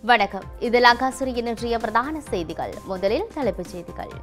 வணக்கம் இது லங்காசுரியின் இன்றைய பிரதான செய்திகள் முதலில் தலைப்புச் செய்திகள்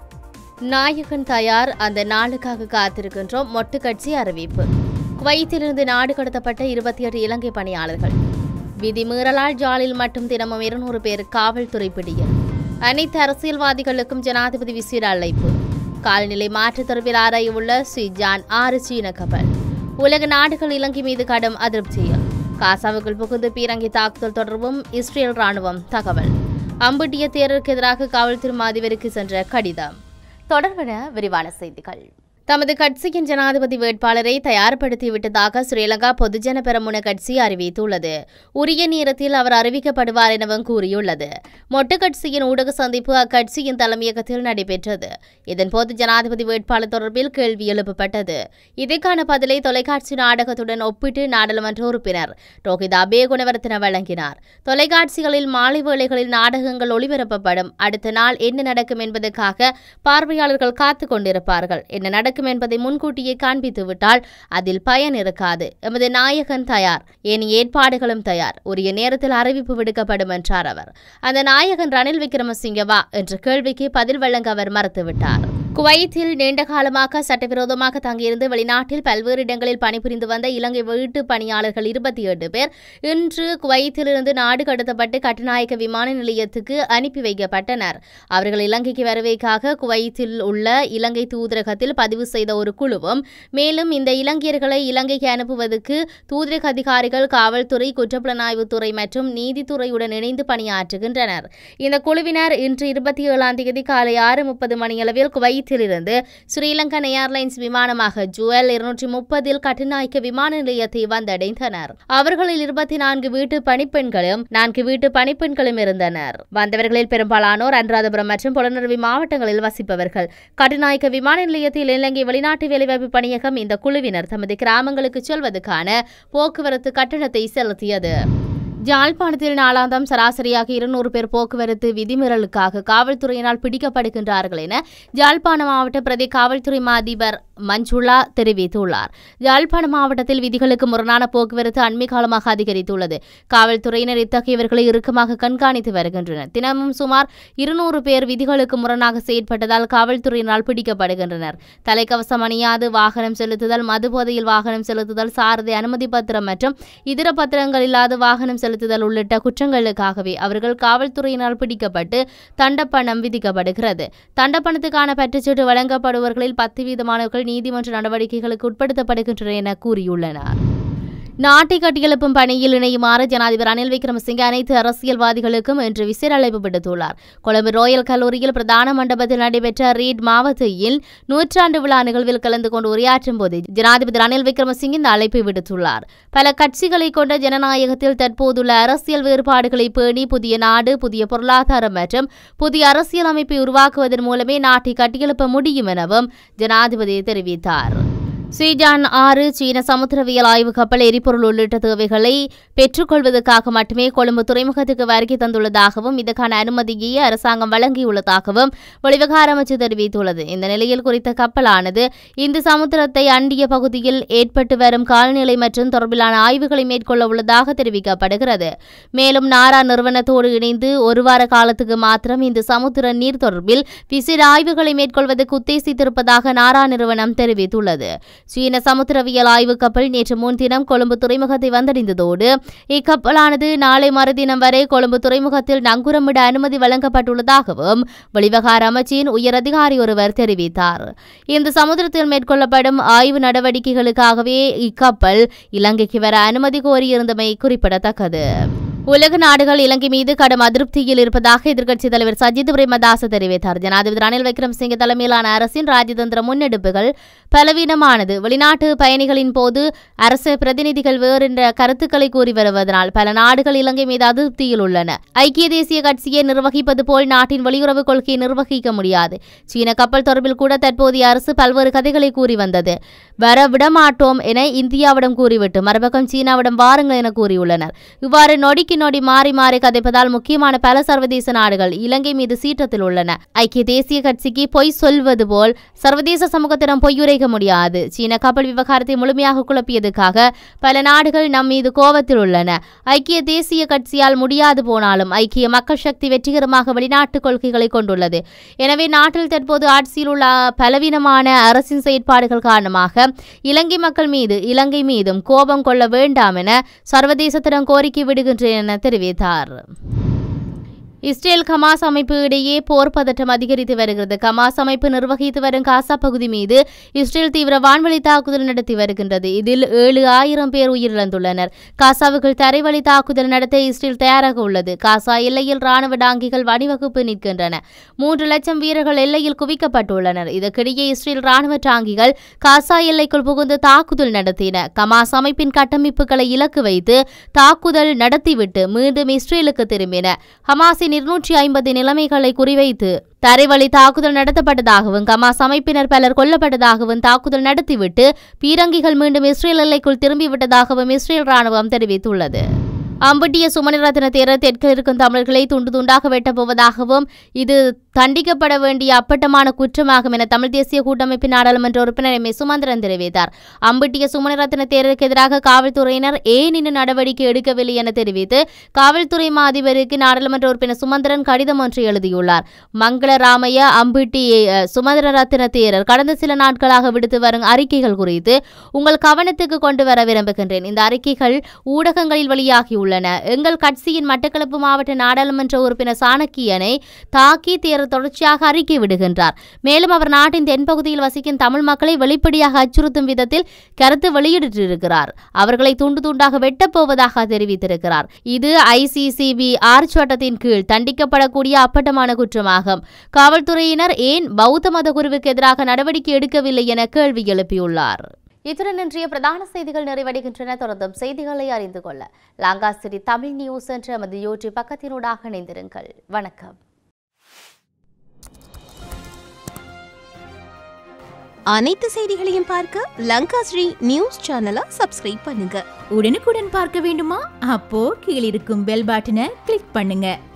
நாயகன் தயார் அந்த நாளுக்காக காத்திருக்கின்றோம் மொட்டு கட்சி அறிவிப்பு குவைத்திலிருந்து நாடு கடத்தப்பட்ட இருபத்தி எட்டு இலங்கை பணியாளர்கள் விதிமீறலால் ஜாலில் மட்டும் தினமும் இருநூறு பேர் காவல்துறை பிடியில் அனைத்து அரசியல்வாதிகளுக்கும் ஜனாதிபதி விசேட அழைப்பு காலநிலை மாற்று தொடர்பில் ஆராயவுள்ள ஸ்ரீஜான் ஆறு சீன கப்பல் உலக நாடுகள் இலங்கை மீது கடும் அதிருப்தியில் காசாவுக்குள் புகுந்து பீரங்கி தாக்குதல் தொடர்பும் இஸ்ரேல் ராணுவம் தகவல் அம்புட்டிய தேரருக்கு எதிராக காவல்துறை அதிபருக்கு சென்ற கடிதம் தொடர்பென விரிவான செய்திகள் தமது கட்சியின் ஜனாதிபதி வேட்பாளரை தயார்படுத்திவிட்டதாக ஸ்ரீலங்கா பொதுஜன பெரமுன கட்சி அறிவித்துள்ளது உரிய நேரத்தில் அவர் அறிவிக்கப்படுவார் எனவும் கூறியுள்ளது மொட்டு கட்சியின் ஊடக சந்திப்பு அக்கட்சியின் தலைமையகத்தில் நடைபெற்றது இதன்போது ஜனாதிபதி வேட்பாளர் தொடர்பில் கேள்வி எழுப்பப்பட்டது இதற்கான பதிலை தொலைக்காட்சி நாடகத்துடன் ஒப்பிட்டு நாடாளுமன்ற உறுப்பினர் ரோஹிதா பேகுணவர்த்தன வழங்கினார் தொலைக்காட்சிகளில் மாலை வேளைகளில் நாடகங்கள் ஒளிபரப்பப்படும் அடுத்த நாள் என்ன நடக்கும் என்பதற்காக பார்வையாளர்கள் காத்துக் கொண்டிருப்பார்கள் என்ன நடக்கும் என்பதை முன்கூட்டியே காண்பித்து விட்டால் அதில் பயன் இருக்காது எமது நாயகன் தயார் என் ஏற்பாடுகளும் தயார் உரிய நேரத்தில் அறிவிப்பு விடுக்கப்படும் என்றார் அவர் அந்த நாயகன் ரணில் விக்ரமசிங்கவா என்ற கேள்விக்கு பதில் வழங்க அவர் மறுத்துவிட்டார் குவைத்தில் நீண்ட காலமாக சட்டவிரோதமாக தங்கியிருந்து வெளிநாட்டில் பல்வேறு இடங்களில் பணிபுரிந்து வந்த இலங்கை வீட்டு பணியாளர்கள் இருபத்தி எட்டு பேர் இன்று குவைத்திலிருந்து நாடு கடத்தப்பட்டு கட்டுநாயக்க விமான நிலையத்துக்கு அனுப்பி வைக்கப்பட்டனர் அவர்கள் இலங்கைக்கு வரவேற்காக குவைத்தில் உள்ள இலங்கை தூதரகத்தில் பதிவு செய்த ஒரு குழுவும் மேலும் இந்த இலங்கையர்களை இலங்கைக்கு அனுப்புவதற்கு தூதரக அதிகாரிகள் காவல்துறை குற்றப்புலனாய்வுத்துறை மற்றும் நீதித்துறையுடன் இணைந்து பணியாற்றுகின்றனர் இந்த குழுவினர் இன்று இருபத்தி ஏழாம் தேதி காலை ஆறு முப்பது மணியளவில் குவைத்திலிருந்து ஸ்ரீலங்கன் ஏர்லைன்ஸ் விமானமாக ஜுவல் இருநூற்றி முப்பதில் கட்டுநாயக்க விமான நிலையத்தை வந்தடைந்தனர் அவர்களில் இருபத்தி நான்கு வீட்டு பணிப்பெண்களும் நான்கு வீட்டு பணிப்பெண்களும் இருந்தனர் வந்தவர்களில் பெரும்பாலானோர் அனுராதபுரம் மற்றும் புலனறுவி மாவட்டங்களில் வசிப்பவர்கள் கட்டுநாயக்க விமான நிலையத்தில் இலங்கை வெளிநாட்டு வேலைவாய்ப்பு பணியகம் இந்த குழுவினர் தமது கிராமங்களுக்கு செல்வதற்கான போக்குவரத்து கட்டணத்தை செலுத்தியது ஜாழ்ப்பாணத்தில் நாளாந்தம் சராசரியாக இருநூறு பேர் போக்குவரத்து விதிமீறலுக்காக காவல்துறையினால் பிடிக்கப்படுகின்றார்கள் என ஜாழ்ப்பாண மாவட்ட பிரதி காவல்துறை மா அதிபர் மஞ்சுளா தெரிவித்துள்ளார் ஜாழ்ப்பாண மாவட்டத்தில் விதிகளுக்கு முரணான போக்குவரத்து அண்மை காலமாக அதிகரித்துள்ளது காவல்துறையினர் இத்தகையவர்களை இறுக்கமாக கண்காணித்து வருகின்றனர் தினமும் சுமார் இருநூறு பேர் விதிகளுக்கு முரணாக செயற்பட்டதால் காவல்துறையினால் பிடிக்கப்படுகின்றனர் தலைக்கவசம் அணியாது வாகனம் செலுத்துதல் மதுபோதையில் வாகனம் செலுத்துதல் சாரதி அனுமதி பத்திரம் மற்றும் இதர பத்திரங்கள் இல்லாத வாகனம் செலுத்துதல் உள்ளிட்ட குற்றங்களுக்காகவே அவர்கள் காவல்துறையினால் பிடிக்கப்பட்டு தண்டப்பணம் விதிக்கப்படுகிறது தண்டப்பணத்துக்கான பற்றுச்சீட்டு வழங்கப்படுபவர்களில் பத்து வீதமானவர்கள் நீதிமன்ற நடவடிக்கைகளுக்கு உட்படுத்தப்படுகின்றனர் என கூறியுள்ளனர் நாட்டை கட்டியெழுப்பும் பணியில் இணையுமாறு ஜனாதிபதி ரணில் விக்ரமசிங்கே அனைத்து அரசியல்வாதிகளுக்கும் இன்று விசேட அழைப்பு விடுத்துள்ளார் கொழும்பு ரோயல் கல்லூரியில் பிரதான மண்டபத்தில் நடைபெற்ற ரீட் மாவட்டத்தில் நூற்றாண்டு விழா நிகழ்வில் கலந்து கொண்டு உரையாற்றும் போது ஜனாதிபதி ரணில் விக்ரமசிங்கே இந்த அழைப்பை விடுத்துள்ளார் பல கட்சிகளை கொண்ட ஜனநாயகத்தில் தற்போதுள்ள அரசியல் வேறுபாடுகளை பேணி புதிய நாடு புதிய பொருளாதாரம் மற்றும் புதிய அரசியல் அமைப்பை உருவாக்குவதன் மூலமே நாட்டை கட்டியெழுப்ப முடியும் எனவும் ஜனாதிபதி தெரிவித்தார் ஸ்ரீஜான் ஆறு சீன சமுத்திரவியல் ஆய்வு கப்பல் எரிபொருள் உள்ளிட்ட தேவைகளை பெற்றுக்கொள்வதற்காக மட்டுமே கொழும்பு துறைமுகத்துக்கு வருகை தந்துள்ளதாகவும் இதற்கான அனுமதியை அரசாங்கம் வழங்கியுள்ளதாகவும் வெளிவிவகார அமைச்சு தெரிவித்துள்ளது இந்த நிலையில் குறித்த கப்பலானது இந்த சமுத்திரத்தை அண்டிய பகுதியில் ஏற்பட்டு வரும் காலநிலை மற்றும் தொடர்பிலான ஆய்வுகளை மேற்கொள்ள உள்ளதாக தெரிவிக்கப்படுகிறது மேலும் நாரா நிறுவனத்தோடு இணைந்து ஒரு வார காலத்துக்கு மாத்திரம் இந்த சமுத்திர நீர் தொடர்பில் விசிற ஆய்வுகளை மேற்கொள்வதற்கு உத்தேசித்திருப்பதாக நாரா நிறுவனம் தெரிவித்துள்ளது சீன சமுத்திரவியல் ஆய்வு கப்பல் நேற்று முன்தினம் கொழும்பு துறைமுகத்தை வந்தடைந்ததோடு இக்கப்பலானது நாளை மறுதினம் வரை கொழும்பு துறைமுகத்தில் நங்குரமிட அனுமதி வழங்கப்பட்டுள்ளதாகவும் வெளிவகார அமைச்சின் உயரதிகாரி ஒருவர் தெரிவித்தார் இந்த சமுத்திரத்தில் மேற்கொள்ளப்படும் ஆய்வு நடவடிக்கைகளுக்காகவே இக்கப்பல் இலங்கைக்கு வர அனுமதி கோரியிருந்தமை குறிப்பிடத்தக்கது உலக நாடுகள் இலங்கை மீது கடும் அதிருப்தியில் இருப்பதாக எதிர்க்கட்சித் தலைவர் சஜித் பிரேமதாச தெரிவித்தார் ஜனாதிபதி ரணில் விக்ரமசிங்கே தலைமையிலான அரசின் ராஜதந்திர முன்னெடுப்புகள் பலவீனமானது வெளிநாட்டு பயணிகளின் போது அரசு பிரதிநிதிகள் வேறென்ற கருத்துக்களை கூறி வருவதனால் பல நாடுகள் இலங்கை மீது அதிருப்தியில் உள்ளன ஐக்கிய தேசிய கட்சியை நிர்வகிப்பது போல் நாட்டின் வெளியுறவு கொள்கையை நிர்வகிக்க முடியாது சீன கப்பல் தொடர்பில் கூட தற்போதைய அரசு பல்வேறு கதைகளை கூறி வந்தது வர விடமாட்டோம் என இந்தியாவிடம் கூறிவிட்டு மறுபக்கம் சீனாவிடம் வாருங்கள் என கூறியுள்ளனர் இவ்வாறு நொடிக்கு நொடிக்கு நொடி மாறி மாறி கதைப்பதால் முக்கியமான பல சர்வதேச நாடுகள் இலங்கை மீது சீற்றத்தில் உள்ளன ஐக்கிய தேசிய கட்சிக்கு பொய் சொல்வது போல் சர்வதேச சமூகத்திடம் பொய்யுரைக்க முடியாது சீன கப்பல் விவகாரத்தை முழுமையாக குழப்பியதுக்காக பல நாடுகள் நம் மீது கோபத்தில் உள்ளன ஐக்கிய தேசிய கட்சியால் முடியாது போனாலும் ஐக்கிய மக்கள் சக்தி வெற்றிகரமாக வெளிநாட்டு கொள்கைகளை கொண்டுள்ளது எனவே நாட்டில் தற்போது ஆட்சியில் உள்ள பலவீனமான அரசின் செயற்பாடுகள் காரணமாக இலங்கை மக்கள் மீது இலங்கை மீதும் கோபம் கொள்ள வேண்டாம் என சர்வதேசத்திடம் கோரிக்கை விடுகின்றேன் என தெரிவித்தார் இஸ்ரேல் கமாஸ் அமைப்பு இடையே போர் பதட்டம் அதிகரித்து வருகிறது கமாஸ் அமைப்பு நிர்வகித்து வரும் காசா பகுதி மீது இஸ்ரேல் தீவிர வான்வழி தாக்குதல் நடத்தி வருகின்றது இதில் ஏழு ஆயிரம் பேர் உயிரிழந்துள்ளனர் காசாவுக்குள் தரைவழி தாக்குதல் நடத்த இஸ்ரேல் தயாராக உள்ளது காசா எல்லையில் ராணுவ டாங்கிகள் வணிவகுப்பு நிற்கின்றன மூன்று லட்சம் வீரர்கள் எல்லையில் குவிக்கப்பட்டுள்ளனர் இதற்கிடையே இஸ்ரேல் ராணுவ டாங்கிகள் காசா எல்லைக்குள் புகுந்து தாக்குதல் நடத்தின கமாஸ் அமைப்பின் கட்டமைப்புகளை இலக்கு வைத்து தாக்குதல் நடத்திவிட்டு மீண்டும் இஸ்ரேலுக்கு திரும்பின ஹமாஸின் இருநூற்றி ஐம்பது நிலைமைகளை குறிவைத்து தரைவழி தாக்குதல் நடத்தப்பட்டதாகவும் கமாஸ் அமைப்பினர் பலர் கொல்லப்பட்டதாகவும் தாக்குதல் நடத்திவிட்டு பீரங்கிகள் மீண்டும் இஸ்ரேல் எல்லைக்குள் திரும்பிவிட்டதாகவும் இஸ்ரேல் ராணுவம் தெரிவித்துள்ளது அம்பட்டிய சுமணிரத்ன தேரர் தெற்கில் இருக்கும் தமிழர்களை துண்டு துண்டாக வெட்டப் போவதாகவும் இது தண்டிக்கப்பட வேண்டிய அப்பட்டமான குற்றமாகும் என தமிழ் தேசிய கூட்டமைப்பின் நாடாளுமன்ற உறுப்பினர் எம் ஏ சுமந்திரன் தெரிவித்தார் அம்பட்டிய சுமணிரத்ன தேரருக்கு எதிராக காவல்துறையினர் ஏன் இன்னும் நடவடிக்கை எடுக்கவில்லை என தெரிவித்து காவல்துறை மா அதிபருக்கு நாடாளுமன்ற உறுப்பினர் சுமந்திரன் கடிதம் ஒன்று எழுதியுள்ளார் மங்களராமைய அம்பிட்டி அஹ், சுமந்திர ரத்ன தேரர் கடந்த சில நாட்களாக விடுத்து வரும் அறிக்கைகள் குறித்து உங்கள் கவனத்துக்கு கொண்டு வர விரும்புகின்றேன் இந்த அறிக்கைகள் ஊடகங்களில் வெளியாகியுள்ளன எங்கள் கட்சியின் மட்டக்களப்பு மாவட்ட நாடாளுமன்ற உறுப்பினர் சாணக்கியனை தாக்கி தேரர் தொடர்ச்சியாக அறிக்கை விடுகின்றார் மேலும் அவர் நாட்டின் தென்பகுதியில் வசிக்கும் தமிழ் மக்களை வெளிப்படையாக அச்சுறுத்தும் விதத்தில் கருத்து வெளியிட்டிருக்கிறார் அவர்களை துண்டு துண்டாக வெட்டப் போவதாக தெரிவித்திருக்கிறார் இது ஐசிசிபி ஆர் சட்டத்தின் கீழ் தண்டிக்கப்படக்கூடிய அப்பட்டமான குற்றமாகும் காவல்துறையினர் ஏன் பௌத்த மத குருவுக்கு எதிராக நடவடிக்கை எடுக்கவில்லை என கேள்வி எழுப்பியுள்ளார் இத்துடன் இன்றைய பிரதான செய்திகள் நிறைவடைகின்றன தொடர்ந்தும் செய்திகளை அறிந்து கொள்ள லாங்காசிரி தமிழ் நியூஸ் என்ற எமது யூடியூப் பக்கத்தினூடாக இணைந்திருங்கள் வணக்கம் அனைத்து செய்திகளையும் பார்க்க லங்கா ஸ்ரீ நியூஸ் சேனலை சப்ஸ்கிரைப் பண்ணுங்க உடனுக்குடன் பார்க்க வேண்டுமா அப்போ கீழிருக்கும் பெல் பட்டனை கிளிக் பண்ணுங்க